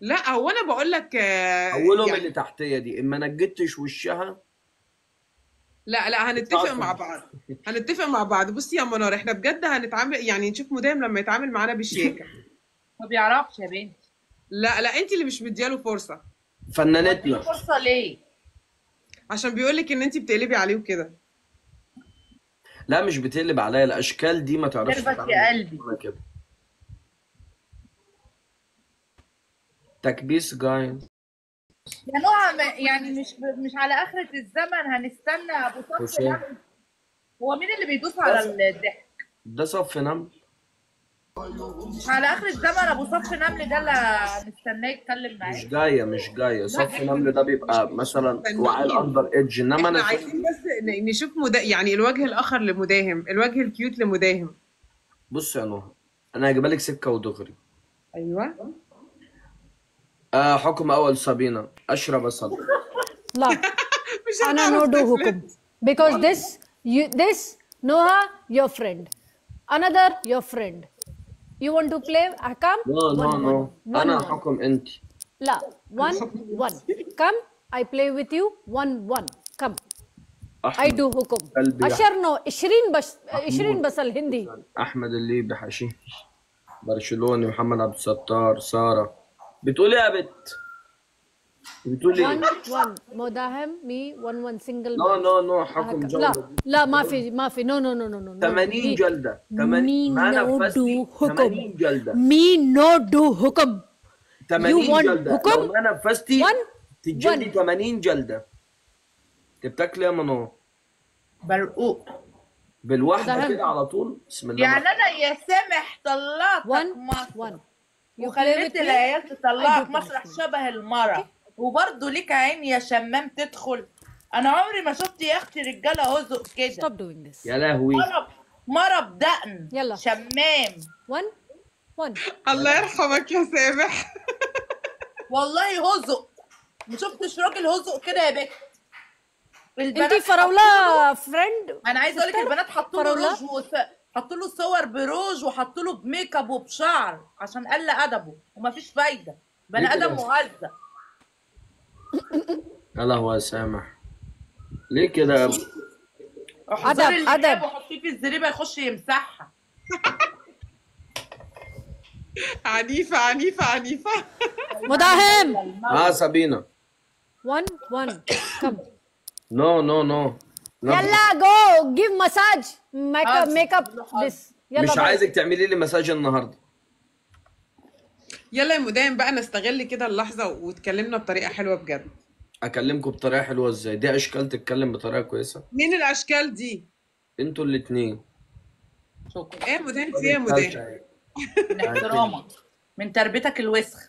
لا هو انا بقول لك آه، اولهم يعني اللي تحتيه دي اما نجدتش وشها لا لا هنتفق عارفة. مع بعض هنتفق مع بعض بصي يا منار احنا بجد هنتعامل يعني نشوف مدام لما يتعامل معانا بشياكه ما بيعرفش يا بنتي لا لا انت اللي مش مدياله فرصه فنانتنا فرصه ليه عشان بيقول لك ان انت بتقلبي عليه وكده لا مش بتقلب عليا الاشكال دي ما تعرفش قلبك تتعامل يا قلبي. معاها كده تكبيس جاين يا نوع ما- يعني مش مش على اخرة الزمن هنستنى ابو صف حسين. يعمل- هو مين اللي بيدوس على الضحك ده صف نمل مش على اخر الزمن ابو صف نمل ده اللي هنستناه يتكلم مش معاه جايه مش جايه صف نمل ده بيبقى مثلا فنانين. وعاء الاندر ايدج انما احنا انا عايزين بس ن- نشوف مدا... يعني الوجه الاخر لمداهم الوجه الكيوت لمداهم بص يا نهى انا هجيبها لك سكه ودغري ايوه آه حكم اول سابينا اشرب بصل لا مش انا هنعرف no do نفلت. hukum because this you this Noha your friend another your friend you want to play Ahkam نو نو One, نو one. انا One, one. حكم انت لا one one come I play with you one one come I احمد do hukum قلبي أشر no 20 بس 20 بصل هندي احمد الليبي حشيش برشلوني محمد عبد الستار ساره بتقولي يا بت بتقولي one one مداهم me one one single نو man. نو نو حكم لا جولة لا ما في ما في no no no no no 80 Me- جلدة 80 me ما no نفذتي do 80 hukum جلدة me no do hukum 80 want جلدة حكم؟ لو ما نفذتي One. تتجلدي One. 80 جلدة انت بتاكلي يا منو برقوق بالواحدة ده كده على طول بسم الله يعني الرحمن انا يا سامح طلعتك one مصر one You play وخليت with me, العيال I تطلعك do مسرح punishment. شبه المرة وبرضه ليك عين يا شمام تدخل انا عمري ما شفت يا اختي رجاله هزق كده stop doing this يا لهوي مرة مرة بدقن يلا. شمام one one الله يرحمك يا سامح والله هزق ما شفتش راجل هزق كده يا بنت انتي فراولة فريند انا عايزه اقول لك البنات حطوا له فراولة؟ روج وس... حطوا له صور بروج وحطوا له بميك اب وبشعر عشان قل ادبه ومفيش فايده بني ليه كده ادم بس؟ مهزأ يا لهوي يا سامح ليه كده يا ابني؟ احضري أدب، الإناب أدب. وحطيه في الزريبه يخش يمسحها عنيفه عنيفه عنيفه مداهم اه سابينا one one come نو نو نو يلا go give massage make up حاضر. make up this يلا مش باي. عايزك تعملي لي مساج النهارده يلا يا مدام بقى نستغل كده اللحظه واتكلمنا بطريقه حلوه بجد اكلمكم بطريقه حلوه ازاي دي اشكال تتكلم بطريقه كويسه مين الاشكال دي انتوا الاتنين شكرا ايه يا مدام في ايه يا مدام من احترامك من تربيتك الوسخ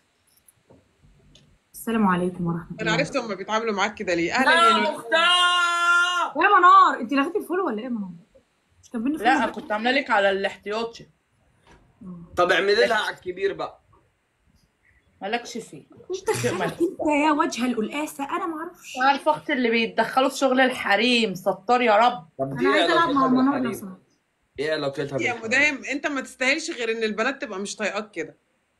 السلام عليكم ورحمة انا الله عرفت هم بيتعاملوا معاك كده ليه اهلا يا نور. يا منار انت لغيتي الفولو ولا ايه يا منار؟ مش كان بينا لا فولو كنت عامله لك على الاحتياطي طب اعملي لها على الكبير بقى مالكش فيه انت انت يا وجه القلقاسة انا ما اعرفش عارفه اختي اللي بيتدخلوا في شغل الحريم ستار يا رب طب دي انا ايه عايزة العب مع علاقتها منار لو بالحريم؟ سمحت ايه علاقتها يا بالحريم؟ مدام انت ما تستاهلش غير ان البنات تبقى مش طايقاك كده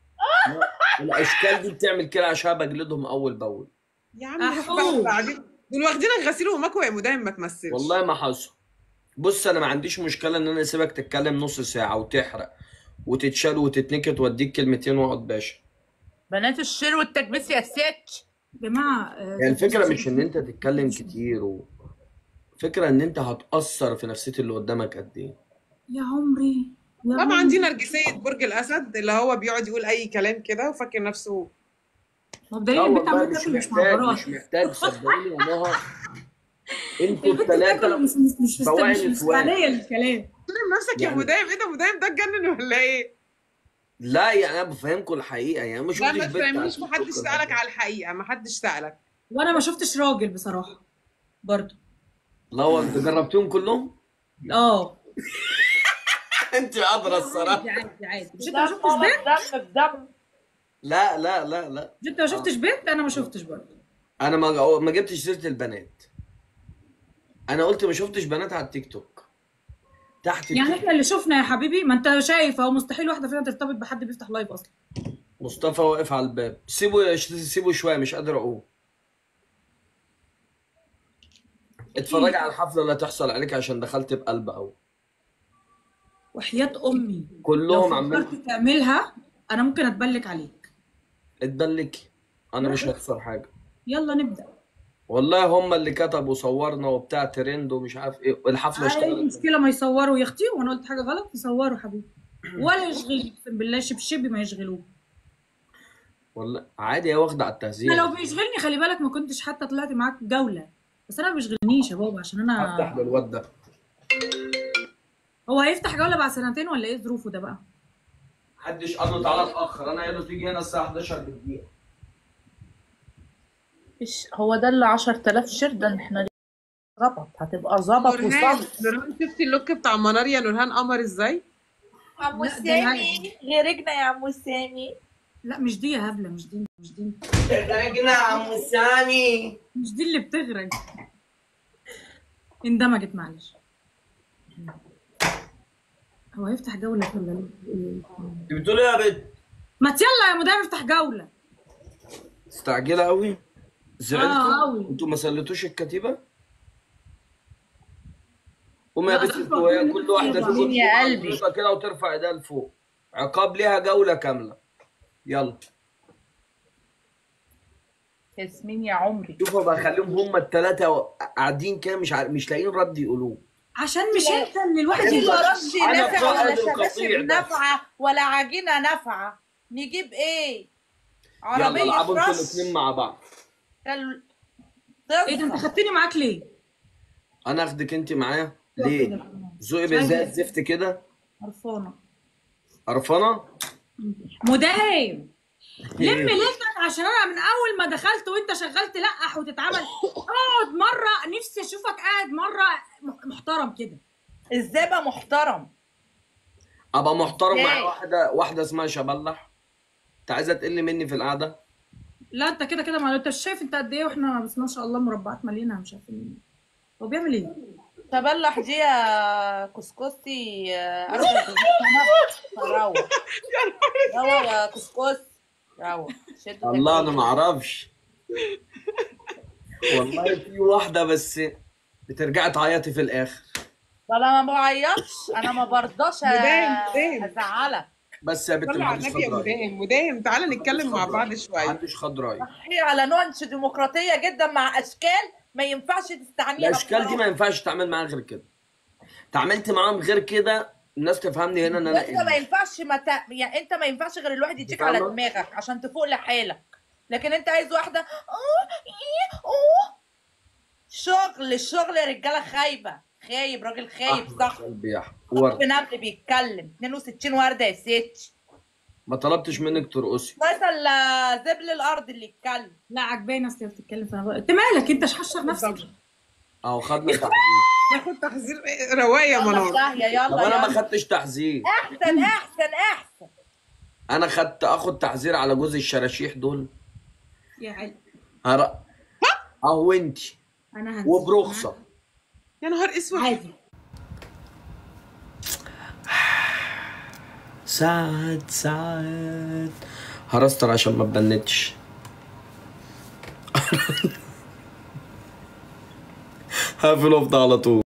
الاشكال دي بتعمل كده عشان بجلدهم اول باول يا عم روح أحو. بقى بعدين دول واخدينك غسيل ومكوى يا مدام ما تمثلش والله ما حصل بص انا ما عنديش مشكله ان انا اسيبك تتكلم نص ساعه وتحرق وتتشال وتتنكت واديك كلمتين واقعد باشا بنات الشير والتكبيس يا ست يا جماعة آه، يعني الفكره مش ان انت تتكلم كتير و... فكره ان انت هتاثر في نفسيه اللي قدامك قد ايه يا عمري يا طبعا عمري. دي نرجسية برج الأسد اللي هو بيقعد يقول أي كلام كده وفاكر نفسه مبدئيا لا البنت والله عمالة مش تاكل مش محتاج معبرات مش محتاج صدقوني يا نهى انتوا البنت بتاكل الثلاثه مش مش مش فوائد مش سواد. مستعلية الكلام تكلم نفسك يا يعني- مدام إيه ده مدام ده اتجنن ولا إيه؟ لا يعني انا بفهمكم الحقيقه يعني مش لا ما تفهمنيش محدش سألك على الحقيقة محدش سألك وانا ما شفتش راجل بصراحة برضو لا هو انت جربتهم كلهم اه انت ادرى الصراحه عادي عادي عادي مش انت ده ما شفتش بنت دم بدم لا لا لا لا مش انت ما شفتش بنت انا ما شفتش برضو انا ما ما جبتش سيره البنات انا قلت ما شفتش بنات على التيك توك تحت يعني التيك احنا اللي شفنا يا حبيبي ما انت شايف اهو مستحيل واحدة فينا ترتبط بحد بيفتح لايف اصلا مصطفى واقف على الباب سيبه سيبه شويه مش قادر اقوم اتفرج على الحفله اللي هتحصل عليك عشان دخلت بقلب قوي وحياة امي لو كلهم عمال فكرت تعملها انا ممكن اتبلك عليك اتبلكي انا مش هخسر حاجه يلا نبدا والله هم اللي كتبوا صورنا وبتاع ترند ومش عارف ايه الحفله اي اشتغلت مشكله ما يصوروا يا اختي وانا قلت حاجه غلط يصوروا حبيبي ولا يشغل اقسم بالله شبشبي ما يشغلوه والله عادي يا واخده على انا التهزيق لو بيشغلني خلي بالك ما كنتش حتى طلعت معاك جوله بس انا ما بيشغلنيش يا بابا عشان هفتح انا للواد ده هو هيفتح جوله بعد سنتين ولا ايه ظروفه ده بقى محدش قال له تعالى اتاخر انا قايل له تيجي هنا الساعه 11 بالدقيقه إيش هو ده اللي 10000 شير ده إن احنا ظبط هتبقى ظبط نورهان وصف نورهان شفتي اللوك بتاع منار يا نورهان قمر ازاي؟ عمو لا، ده سامي غيرجنا يا عمو سامي لا مش دي يا هبله مش دي مش دي رجعنا يا عم سامي مش دي اللي بتغرق اندمجت معلش هو هيفتح جوله ولا لا؟ انت بتقول ايه يا بنت ما يلا يا مدام افتح جوله مستعجله قوي اه زعلتوا قوي انتوا ما سلتوش الكتيبه قوم يا لا، بنت أصل انتوا وهي كل كل واحده الناس فيكم يا تقوم قلبي. عضلتها كده وترفع ايديها لفوق عقاب ليها جوله كامله يلا ياسمين يا عمري شوفوا بقى خليهم هم الثلاثه قاعدين كده مش عارف مش لاقيين رد يقولوه عشان مش انت اللي الواحد لا يبقى رش أنا نافع ولا قائد القطيع شباشب ده. نافعة ولا عجينة نافعة نجيب ايه؟ يلا عربية العبوا انتوا فرش الاثنين مع بعض كال- ايه ده انت تصفى. خدتني معاك ليه؟ انا اخدك انت معايا ليه ذوقي بزي الزفت كده قرفانه قرفانه مداهم لم ليلتك عشان انا من اول ما دخلت وانت شغال تلقح وتتعمل اقعد مره نفسي اشوفك قاعد مره م- محترم كده ازاي بقى محترم؟ ابقى محترم مع ليه؟ واحده واحده اسمها شبلح انت عايزه تقل مني في القعده لا انت كده كده ما انت مش شايف انت قد ايه واحنا بس ما شاء الله مربعات مالينا مش عارفين هو بيعمل ايه؟ تبلح دي يا كسكسي ارجع روح روح يا كسكس روح شدوا الله انا تكليف. ما اعرفش والله في واحده بس بترجعي تعيطي في الاخر ده انا ما بعيطش انا ما برضاش مداهم، مداهم. ازعلك بس يا بنت صلي على محدش النبي يا خد رايي مداهم مداهم تعالى نتكلم مع بعض شويه محدش خد رايي هي على نوع ديمقراطيه جدا مع اشكال ما ينفعش تستعنيها الاشكال دي ما ينفعش تتعامل معاها غير كده تعاملت معاهم غير كده الناس تفهمني هنا ان انا انت ما إبن. ينفعش ما ت... يعني انت ما ينفعش غير الواحد يديك على فاهمة؟ دماغك عشان تفوق لحالك لكن انت عايز واحده اه ايه اه شغل الشغل يا رجاله خايبه خايب راجل خايب أحمد صح قلبي يا أحمد. ورد. نمل بيتكلم 62 ورده يا ست ما طلبتش منك ترقصي مثلا زبل الارض اللي يتكلم لا عجباني اصل بتتكلم فانا بقول انت مالك انت شحشر نفسك اهو خدنا تحذير ناخد تحذير إيه؟ روايه يا يلا منار داهية، طب يلا انا ما يلا خدتش تحذير احسن احسن احسن انا خدت اخد تحذير على جوز الشراشيح دول يا علي هر... اهو انت انا هنزل وبرخصه يا نهار اسود عادي سعد سعد هرستر عشان ما اتبنتش هقفل افضل على طول